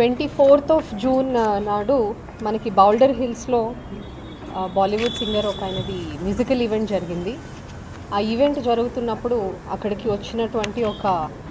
Twenty fourth of June నాడు మనకి boulder హిల్స్లో బాలీవుడ్ సింగర్ ఒక ఆయనది మ్యూజికల్ ఈవెంట్ జరిగింది ఆ ఈవెంట్ జరుగుతున్నప్పుడు అక్కడికి వచ్చినటువంటి ఒక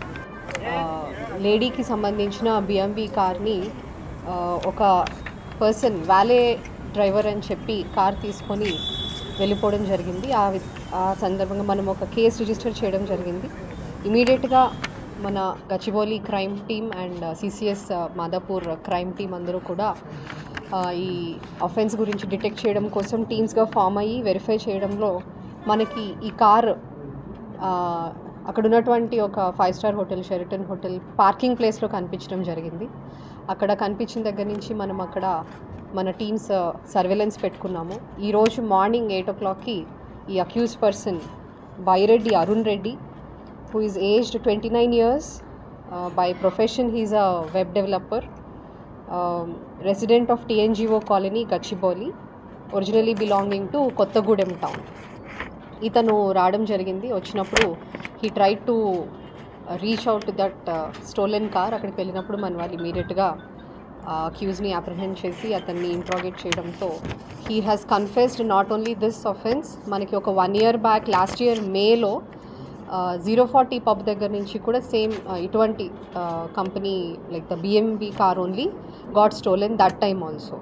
ఆ, లేడీకి సంబంధించిన బిఎంవి కార్ని ఆ, ఒక పర్సన్ వ్యాలే డ్రైవర్ అని చెప్పి కార్ తీసుకొని వెళ్ళిపోవడం జరిగింది ఆ వి- ఆ సందర్భంగా మనం ఒక కేసు రిజిస్టర్ చేయడం జరిగింది ఇమీడియట్గా మన Gachibowli crime team and CCS Madhapur crime team అందరూ కూడా ఆ, ఈ అఫెన్స్ గురించి డిటెక్ట్ చేయడం కోసం టీమ్స్గా ఫామ్ అయ్యి వెరిఫై చేయడంలో మనకి ఈ కార్ ఆ, అక్కడ ఉన్నటువంటి ఒక five star hotel Sheraton hotel parking ప్లేస్లో కనిపించడం జరిగింది అక్కడ కనిపించిన దగ్గర నుంచి మనం అక్కడ మన టీమ్స్ సర్వేలెన్స్ పెట్టుకున్నాము ఈరోజు మార్నింగ్ ఎయిట్ ఓ క్లాక్కి ఈ accused person Byreddy Arun Reddy who is aged 29 years. Uh, by profession, he's a web developer, um, resident of TNGO colony, Gachiboli, originally belonging to Kottagudem town. ఇతను రావడం జరిగింది వచ్చినప్పుడు he try to reach out that stolen car అక్కడికి వెళ్ళినప్పుడు మన వాళ్ళు ఇమీడియట్గా అక్యూజ్ని apprehend చేసి అతన్ని ఇంట్రాగేట్ చేయడంతో he has confessed not only this offence మనకి ఒక one year back last year మేలో జీరో ఫార్టీ పబ్ దగ్గర నుంచి కూడా సేమ్ ఇటువంటి company like the BMB car only got stolen that time also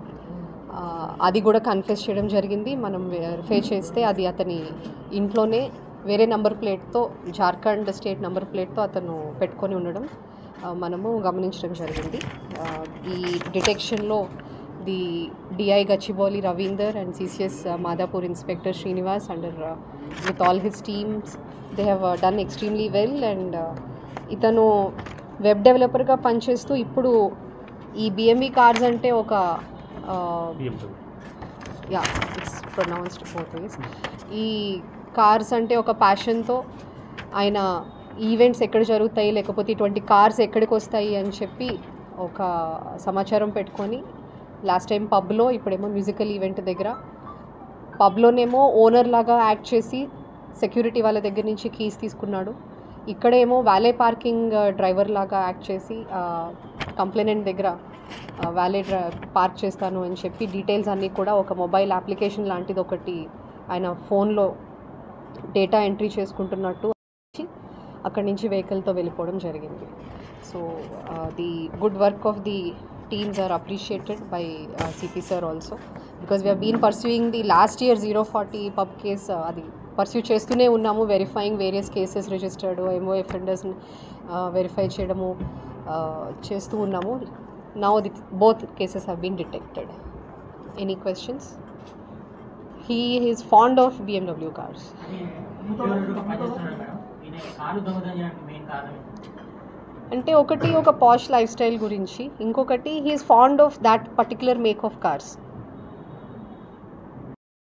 అది కూడా కన్ఫెస్ చేయడం జరిగింది మనం వెరిఫై చేస్తే అది అతని ఇంట్లోనే వేరే నంబర్ ప్లేట్తో జార్ఖండ్ స్టేట్ నంబర్ ప్లేట్తో అతను పెట్టుకొని ఉండడం ఆ, మనము గమనించడం జరిగింది ఆ, ఈ డిటెక్షన్లో the DI Gachibowli Ravinder and CCS Madhapur inspector Srinivas under with all his teams they have done extremely well and ఇతను వెబ్ డెవలపర్గా పనిచేస్తూ ఇప్పుడు ఈ బిఎంఈ కార్స్ అంటే ఒక yeah it's pronounced both ways ఈ కార్స్ అంటే ఒక ప్యాషన్తో ఆయన ఈవెంట్స్ ఎక్కడ జరుగుతాయి లేకపోతే ఇటువంటి కార్స్ ఎక్కడికి వస్తాయి అని చెప్పి ఒక సమాచారం పెట్టుకొని లాస్ట్ టైం పబ్లో ఇప్పుడేమో మ్యూజికల్ ఈవెంట్ దగ్గర పబ్లోనేమో ఓనర్ లాగా యాక్ట్ చేసి సెక్యూరిటీ వాళ్ళ దగ్గర నుంచి కీస్ తీసుకున్నాడు ఇక్కడేమో వ్యాలే పార్కింగ్ డ్రైవర్ లాగా యాక్ట్ చేసి కంప్లైనెంట్ దగ్గర వ్యాలే డ్రై పార్క్ చేస్తాను అని చెప్పి డీటెయిల్స్ అన్నీ కూడా ఒక మొబైల్ అప్లికేషన్ లాంటిది ఒకటి ఆయన ఫోన్లో డేటా ఎంట్రీ చేసుకుంటున్నట్టు వచ్చి అక్కడి నుంచి వెహికల్తో వెళ్ళిపోవడం జరిగింది so the good work of the teams are appreciated by CP sir also because we been pursuing the last year zero forty pub case అది పర్సూ చేస్తూనే ఉన్నాము verifying various cases registered MO ఎఫెండర్స్ని వెరిఫై చేయడము uh, చేస్తూ ఉన్నాము now the both cases have been detected any questions he is fond of BMW cars ఉద్యోగులుగా పనిచేస్తున్నాడు madam ఈయన కారు దొంగతనం చేయడానికి మెయిన్ కారణం ఏంటి? అంటే ఒకటి ఒక పాష్ లైఫ్ స్టైల్ గురించి ఇంకొకటి he is fond of that particular make of cars